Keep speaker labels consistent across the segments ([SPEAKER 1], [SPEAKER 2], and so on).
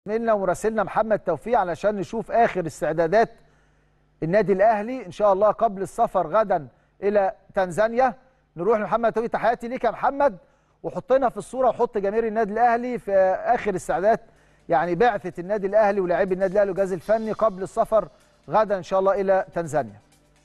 [SPEAKER 1] زميلنا ومراسلنا محمد توفيق علشان نشوف اخر استعدادات النادي الاهلي ان شاء الله قبل السفر غدا الى تنزانيا نروح لمحمد توفيق تحياتي ليك يا محمد وحطنا في الصوره وحط جماهير النادي الاهلي في اخر استعدادات يعني بعثه النادي الاهلي ولاعبي النادي الاهلي والجهاز الفني قبل السفر غدا ان شاء الله الى تنزانيا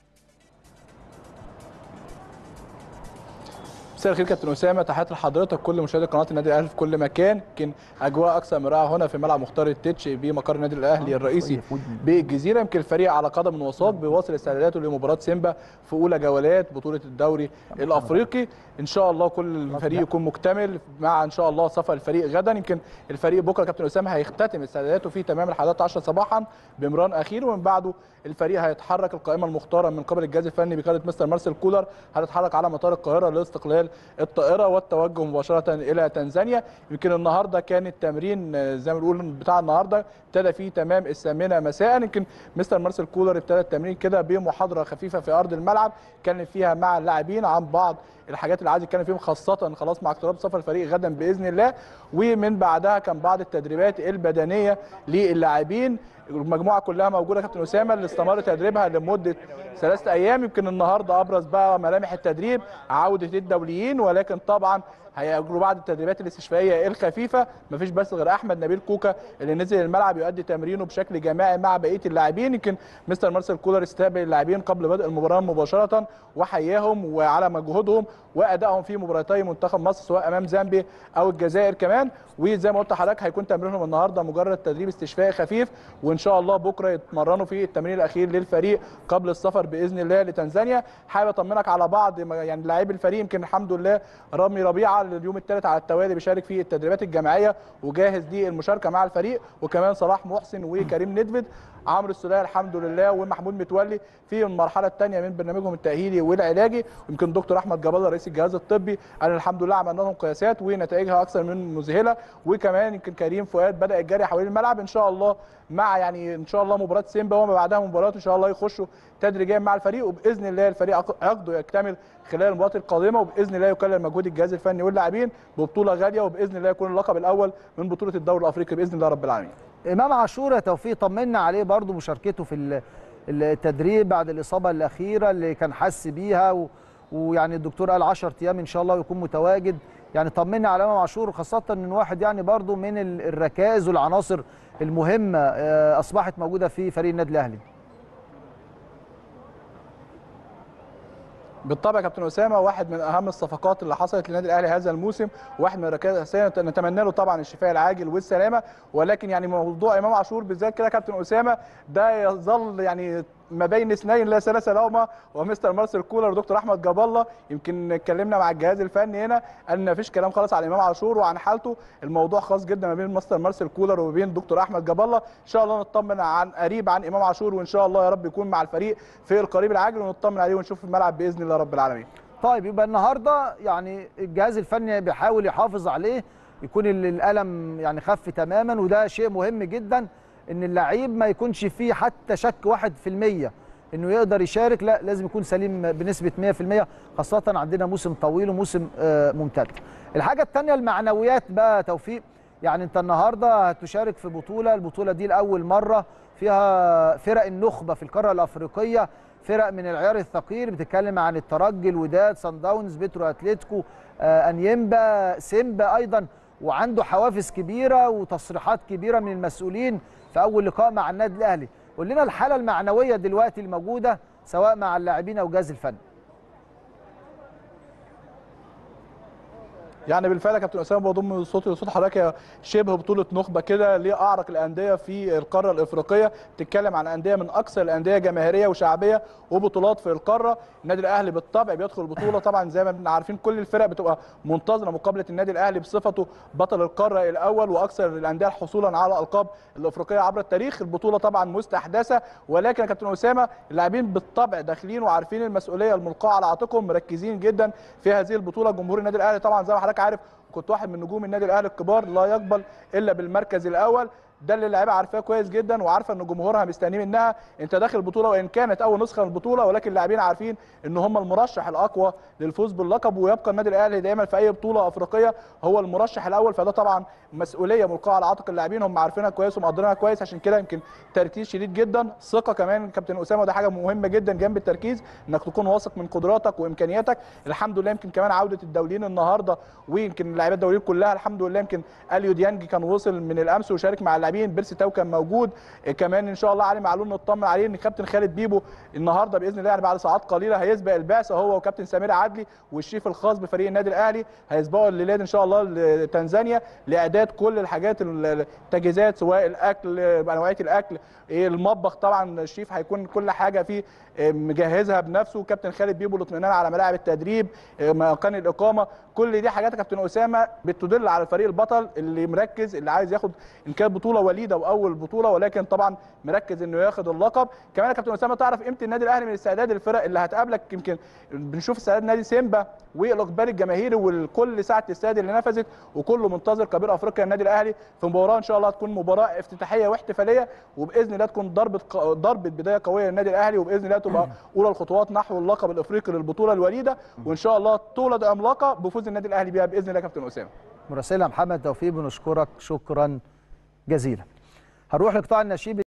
[SPEAKER 2] مساء الخير كابتن اسامه تحياتي لحضرتك كل مشاهدي قناه النادي الاهلي في كل مكان يمكن اجواء اكثر من رائعه هنا في ملعب مختار التتش بمقر النادي الاهلي الرئيسي بالجزيره يمكن الفريق على قدم وساق بيواصل استعداداته لمباراه سيمبا في اولى جولات بطوله الدوري الافريقي ان شاء الله كل الفريق يكون مكتمل مع ان شاء الله سفر الفريق غدا يمكن الفريق بكره كابتن اسامه هيختتم استعداداته في تمام الحادية 10 صباحا بمران اخير ومن بعده الفريق هيتحرك القائمه المختاره من قبل الجهاز الفني بقياده مستر مارسيل كولر هتتحرك على مطار القاهره لاستقلال الطائره والتوجه مباشره الى تنزانيا يمكن النهارده كان التمرين زي ما بنقول بتاع النهارده ابتدى فيه تمام الثامنه مساء يمكن مستر مارسيل كولر ابتدى التمرين كده بمحاضره خفيفه في ارض الملعب اتكلم فيها مع اللاعبين عن بعض الحاجات اللي عايز يتكلم فيهم خاصه خلاص مع اقتراب سفر الفريق غدا باذن الله ومن بعدها كان بعض التدريبات البدنيه للاعبين المجموعه كلها موجوده كابتن اسامه اللي استمر تدريبها لمده ثلاثه ايام يمكن النهارده ابرز بقى ملامح التدريب عوده الدوليين ولكن طبعا هيجروا بعض التدريبات الاستشفائيه الخفيفه مفيش بس غير احمد نبيل كوكا اللي نزل الملعب يؤدي تمرينه بشكل جماعي مع بقيه اللاعبين يمكن مستر مارسيل كولر استقبل اللاعبين قبل بدء المباراه مباشره وحياهم وعلى مجهودهم وادائهم في مباراتي منتخب مصر سواء امام زامبيا او الجزائر كمان وزي ما قلت لحضرتك هيكون تمرينهم النهارده مجرد تدريب استشفائي خفيف وان شاء الله بكره يتمرنوا في التمرين الاخير للفريق قبل السفر باذن الله لتنزانيا حابب اطمنك على بعض يعني لاعبي الفريق يمكن الحمد لله رامي ربيعه اليوم الثالث على التوالي بيشارك في التدريبات الجماعيه وجاهز للمشاركه مع الفريق وكمان صلاح محسن وكريم ندفد عمرو السوليه الحمد لله ومحمود متولي في المرحله الثانيه من برنامجهم التاهيلي والعلاجي ويمكن دكتور احمد جبال رئيس الجهاز الطبي قال الحمد لله عملنا لهم قياسات ونتائجها اكثر من مذهله وكمان يمكن كريم فؤاد بدا الجري حوالين الملعب ان شاء الله مع يعني ان شاء الله مباراه سيمبا وما بعدها مباراه ان شاء الله يخشوا تدريجيا مع الفريق وباذن الله الفريق عقده يكتمل خلال المباراه القادمه وباذن الله يكلل مجهود الجهاز الفني واللاعبين ببطوله غاليه وباذن الله يكون اللقب الاول من بطوله الدوري الافريقي باذن الله رب العالمين
[SPEAKER 1] امام عاشور يا توفيق طمنا عليه برضو مشاركته في التدريب بعد الاصابه الاخيره اللي كان حس بيها و... ويعني الدكتور قال 10 ايام ان شاء الله ويكون متواجد يعني طمنا على امام عاشور خاصه ان واحد يعني برضو من الركائز والعناصر المهمه اصبحت موجوده في فريق النادي الاهلي
[SPEAKER 2] بالطبع يا كابتن اسامه واحد من اهم الصفقات اللي حصلت للنادي الاهلي هذا الموسم واحد من الركائز الاساسيه نتمنى له طبعا الشفاء العاجل والسلامه ولكن يعني موضوع امام عاشور بالذات كده كابتن اسامه ده يظل يعني ما بين اثنين لا ثلاثه لهما ومستر مارسيل كولر ودكتور احمد جاب الله يمكن اتكلمنا مع الجهاز الفني هنا ان ما فيش كلام خالص عن امام عاشور وعن حالته الموضوع خاص جدا ما بين مستر مارسيل كولر وما بين دكتور احمد جاب الله ان شاء الله نطمن عن قريب عن امام عاشور وان شاء الله يا رب يكون مع الفريق في القريب العاجل ونطمن عليه ونشوف في الملعب باذن الله رب العالمين
[SPEAKER 1] طيب يبقى النهارده يعني الجهاز الفني بيحاول يحافظ عليه يكون الالم يعني خف تماما وده شيء مهم جدا ان اللعيب ما يكونش فيه حتى شك 1% انه يقدر يشارك لا لازم يكون سليم بنسبه 100% خاصه عندنا موسم طويل وموسم ممتد. الحاجه الثانيه المعنويات بقى توفيق يعني انت النهارده هتشارك في بطوله البطوله دي لاول مره فيها فرق النخبه في القاره الافريقيه فرق من العيار الثقيل بتتكلم عن الترجي الوداد سان داونز بيترو اتلتيكو آه انيمبا سيمبا ايضا وعنده حوافز كبيره وتصريحات كبيره من المسؤولين في اول لقاء مع النادي الاهلي قول لنا الحاله المعنويه دلوقتي الموجوده سواء مع اللاعبين او الجهاز الفني
[SPEAKER 2] يعني بالفعل يا كابتن اسامه بضم صوتي لصوت حضرتك شبه بطوله نخبه كده لاعرق الانديه في القاره الافريقيه بتتكلم عن انديه من اكثر الانديه جماهيريه وشعبيه وبطولات في القاره النادي الاهلي بالطبع بيدخل البطوله طبعا زي ما احنا عارفين كل الفرق بتبقى منتظره مقابله النادي الاهلي بصفته بطل القاره الاول واكثر الانديه حصولا على الالقاب الافريقيه عبر التاريخ البطوله طبعا مستحدثه ولكن يا كابتن اسامه اللاعبين بالطبع داخلين وعارفين المسؤوليه الملقاه على عاتقهم مركزين جدا في هذه البطوله جمهور النادي الاهلي طبعا زي ما حضرتك عارف كنت واحد من نجوم النادي الاهلي الكبار لا يقبل الا بالمركز الاول ده اللي اللعيبه عارفاه كويس جدا وعارفه ان جمهورها مستنيه منها انت داخل البطوله وان كانت اول نسخه من البطوله ولكن اللاعبين عارفين ان هم المرشح الاقوى للفوز باللقب ويبقى النادي الاهلي دايما في اي بطوله افريقيه هو المرشح الاول فده طبعا مسؤوليه ملقاه على عاتق اللاعبين هم عارفينها كويس ومقدرينها كويس عشان كده يمكن تركيز شديد جدا ثقه كمان كابتن اسامه وده حاجه مهمه جدا جنب التركيز انك تكون واثق من قدراتك وامكانياتك الحمد لله يمكن كمان عوده الدوليين النهارده ويمكن اللاعبين الدوليين كلها الحمد لله يمكن اليو ديانج كان وصل من الامس وشارك مع اللاعبين بيرسي تاو كان موجود كمان ان شاء الله علي معلول نطمن عليه ان كابتن خالد بيبو النهارده باذن الله يعني بعد ساعات قليله هيسبق البعثه هو وكابتن سمير عدلي والشيف الخاص بفريق النادي الاهلي هيسبقوا الليله ان شاء الله لتنزانيا لاعداد كل الحاجات التجهيزات سواء الاكل انواعيه الاكل المطبخ طبعا الشيف هيكون كل حاجه فيه مجهزها بنفسه كابتن خالد بيبو الاطمئنان على ملاعب التدريب مكان الاقامه كل دي حاجات يا كابتن اسامه بتدل على الفريق البطل اللي مركز اللي عايز ياخد ان كانت بطوله وليده واول بطوله ولكن طبعا مركز انه ياخد اللقب كمان يا كابتن اسامه تعرف قيمه النادي الاهلي من استعداد الفرق اللي هتقابلك يمكن بنشوف استعداد نادي سيمبا والاقبال الجماهيري وكل ساعه الاستاد اللي نفذت وكله منتظر كبير افريقيا النادي الاهلي في مباراه ان شاء الله تكون مباراه افتتاحيه واحتفاليه وباذن الله تكون ضربه ضربه بدايه قويه للنادي الاهلي وباذن الله تبقى اولى الخطوات نحو اللقب الافريقي للبطوله الوليده وان شاء الله تولد عملاقه بفوز النادي الاهلي بيها باذن الله كابتن اسامه
[SPEAKER 1] مراسلنا محمد توفيق بنشكرك شكرا جزيلا هنروح لقطاع النشيب